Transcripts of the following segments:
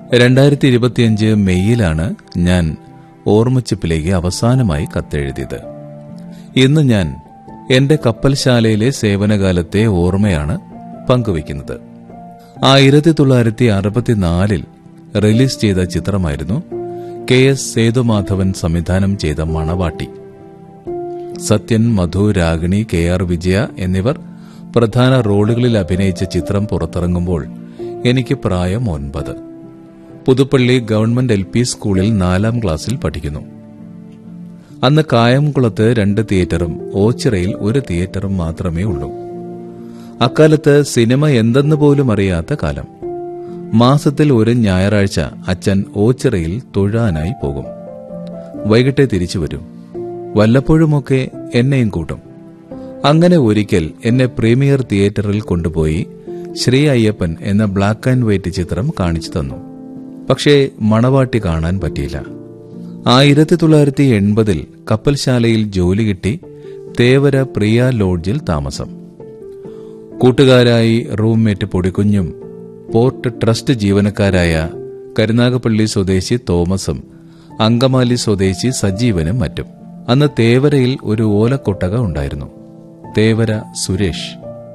രണ്ടായിരത്തി ഇരുപത്തിയഞ്ച് മെയ്യിലാണ് ഞാൻ ഓർമ്മച്ചിപ്പിലേക്ക് അവസാനമായി കത്തെഴുതിയത് ഇന്ന് ഞാൻ എന്റെ കപ്പൽശാലയിലെ സേവനകാലത്തെ ഓർമ്മയാണ് പങ്കുവയ്ക്കുന്നത് ആയിരത്തി തൊള്ളായിരത്തി അറുപത്തിനാലിൽ റിലീസ് ചെയ്ത ചിത്രമായിരുന്നു കെ എസ് സേതുമാധവൻ സംവിധാനം ചെയ്ത മണവാട്ടി സത്യൻ മധു രാഗിണി കെ ആർ വിജയ എന്നിവർ പ്രധാന റോളുകളിൽ അഭിനയിച്ച ചിത്രം പുറത്തിറങ്ങുമ്പോൾ എനിക്ക് പ്രായം ഒൻപത് പുതുപ്പള്ളി ഗവൺമെന്റ് എൽ പി സ്കൂളിൽ നാലാം ക്ലാസ്സിൽ പഠിക്കുന്നു അന്ന് കായംകുളത്ത് രണ്ട് തിയേറ്ററും ഓച്ചിറയിൽ ഒരു തിയേറ്ററും മാത്രമേ ഉള്ളൂ അക്കാലത്ത് സിനിമ എന്തെന്ന് പോലും അറിയാത്ത കാലം മാസത്തിൽ ഒരു ഞായറാഴ്ച അച്ഛൻ ഓച്ചിറയിൽ തൊഴാനായി പോകും വൈകിട്ടേ തിരിച്ചു വരും വല്ലപ്പോഴുമൊക്കെ എന്നെയും കൂട്ടും അങ്ങനെ ഒരിക്കൽ എന്നെ പ്രീമിയർ തിയേറ്ററിൽ കൊണ്ടുപോയി ശ്രീ അയ്യപ്പൻ എന്ന ബ്ലാക്ക് ആൻഡ് വൈറ്റ് ചിത്രം കാണിച്ചു തന്നു പക്ഷേ മണവാട്ടി കാണാൻ പറ്റിയില്ല ആയിരത്തി തൊള്ളായിരത്തി എൺപതിൽ കപ്പൽശാലയിൽ ജോലി കിട്ടി തേവര പ്രിയ ലോഡ്ജിൽ താമസം കൂട്ടുകാരായി റൂംമേറ്റ് പൊടിക്കുഞ്ഞും പോർട്ട് ട്രസ്റ്റ് ജീവനക്കാരായ കരുനാഗപ്പള്ളി സ്വദേശി തോമസും അങ്കമാലി സ്വദേശി സജീവനും മറ്റും അന്ന് തേവരയിൽ ഒരു ഓലക്കൊട്ടക ഉണ്ടായിരുന്നു തേവര സുരേഷ്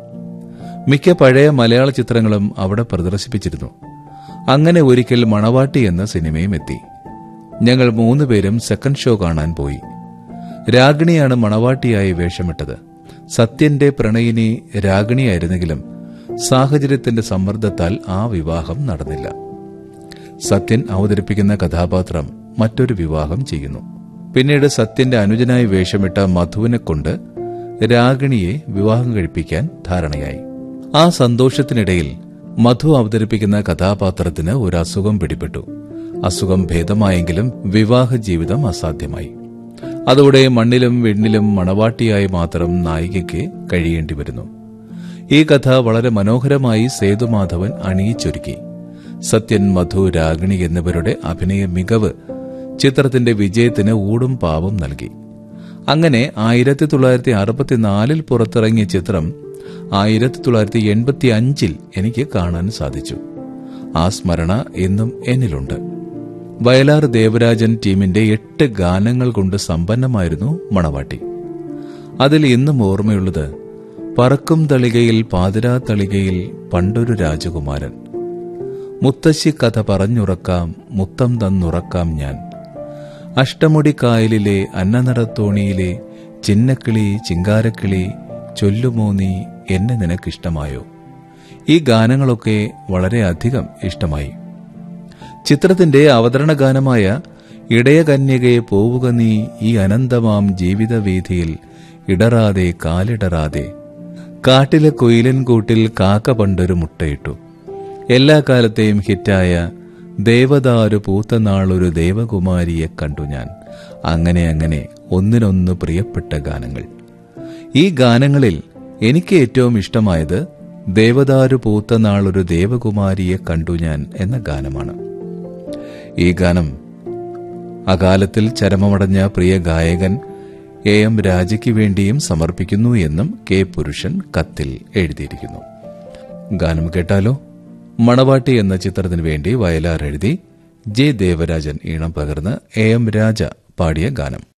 മിക്ക പഴയ മലയാള ചിത്രങ്ങളും അവിടെ പ്രദർശിപ്പിച്ചിരുന്നു അങ്ങനെ ഒരിക്കൽ മണവാട്ടി എന്ന സിനിമയും എത്തി ഞങ്ങൾ മൂന്നുപേരും സെക്കൻഡ് ഷോ കാണാൻ പോയി രാഗിണിയാണ് മണവാട്ടിയായി വേഷമിട്ടത് സത്യന്റെ പ്രണയിനി രാഗിണിയായിരുന്നെങ്കിലും സാഹചര്യത്തിന്റെ സമ്മർദ്ദത്താൽ ആ വിവാഹം നടന്നില്ല സത്യൻ അവതരിപ്പിക്കുന്ന കഥാപാത്രം മറ്റൊരു വിവാഹം ചെയ്യുന്നു പിന്നീട് സത്യന്റെ അനുജനായി വേഷമിട്ട മധുവിനെ കൊണ്ട് രാഗിണിയെ വിവാഹം കഴിപ്പിക്കാൻ ധാരണയായി ആ സന്തോഷത്തിനിടയിൽ മധു അവതരിപ്പിക്കുന്ന കഥാപാത്രത്തിന് ഒരു അസുഖം പിടിപെട്ടു അസുഖം ഭേദമായെങ്കിലും വിവാഹ ജീവിതം അസാധ്യമായി അതോടെ മണ്ണിലും വെണ്ണിലും മണവാട്ടിയായി മാത്രം നായികയ്ക്ക് കഴിയേണ്ടി വരുന്നു ഈ കഥ വളരെ മനോഹരമായി സേതുമാധവൻ അണിയിച്ചൊരുക്കി സത്യൻ മധു രാഗിണി എന്നിവരുടെ അഭിനയ മികവ് ചിത്രത്തിന്റെ വിജയത്തിന് ഊടും പാവും നൽകി അങ്ങനെ ആയിരത്തി തൊള്ളായിരത്തി അറുപത്തിനാലിൽ പുറത്തിറങ്ങിയ ചിത്രം ആയിരത്തി തൊള്ളായിരത്തി എൺപത്തി അഞ്ചിൽ എനിക്ക് കാണാൻ സാധിച്ചു ആ സ്മരണ എന്നും എന്നിലുണ്ട് വയലാർ ദേവരാജൻ ടീമിന്റെ എട്ട് ഗാനങ്ങൾ കൊണ്ട് സമ്പന്നമായിരുന്നു മണവാട്ടി അതിൽ ഇന്നും ഓർമ്മയുള്ളത് പറക്കും തളികയിൽ പാതിരാ തളികയിൽ പണ്ടൊരു രാജകുമാരൻ മുത്തശ്ശി കഥ പറഞ്ഞുറക്കാം മുത്തം തന്നുറക്കാം ഞാൻ അഷ്ടമുടി കായലിലെ അന്നനടത്തോണിയിലെ ചിന്നക്കിളി ചിങ്കാരക്കിളി ചൊല്ലുമോ നീ എന്നെ നിനക്കിഷ്ടമായോ ഈ ഗാനങ്ങളൊക്കെ വളരെയധികം ഇഷ്ടമായി ചിത്രത്തിന്റെ അവതരണ ഗാനമായ ഇടയകന്യകയെ പോവുക നീ ഈ അനന്തമാം ജീവിതവീഥിയിൽ ഇടറാതെ കാലിടറാതെ കാട്ടിലെ കൊയിലൻ കൂട്ടിൽ കാക്ക പണ്ടൊരു മുട്ടയിട്ടു എല്ലാ കാലത്തെയും ഹിറ്റായ ദേവദാരു പൂത്ത നാളൊരു ദേവകുമാരിയെ കണ്ടു ഞാൻ അങ്ങനെ അങ്ങനെ ഒന്നിനൊന്ന് പ്രിയപ്പെട്ട ഗാനങ്ങൾ ഈ ഗാനങ്ങളിൽ എനിക്ക് ഏറ്റവും ഇഷ്ടമായത് ദേവദാരു പൂത്ത നാളൊരു ദേവകുമാരിയെ കണ്ടു ഞാൻ എന്ന ഗാനമാണ് ഈ ഗാനം അകാലത്തിൽ ചരമമടഞ്ഞ പ്രിയ ഗായകൻ എ എം രാജയ്ക്ക് വേണ്ടിയും സമർപ്പിക്കുന്നു എന്നും കെ പുരുഷൻ കത്തിൽ എഴുതിയിരിക്കുന്നു ഗാനം കേട്ടാലോ മണവാട്ടി എന്ന ചിത്രത്തിനു വേണ്ടി വയലാർ എഴുതി ജെ ദേവരാജൻ ഈണം പകർന്ന് എ എം രാജ പാടിയ ഗാനം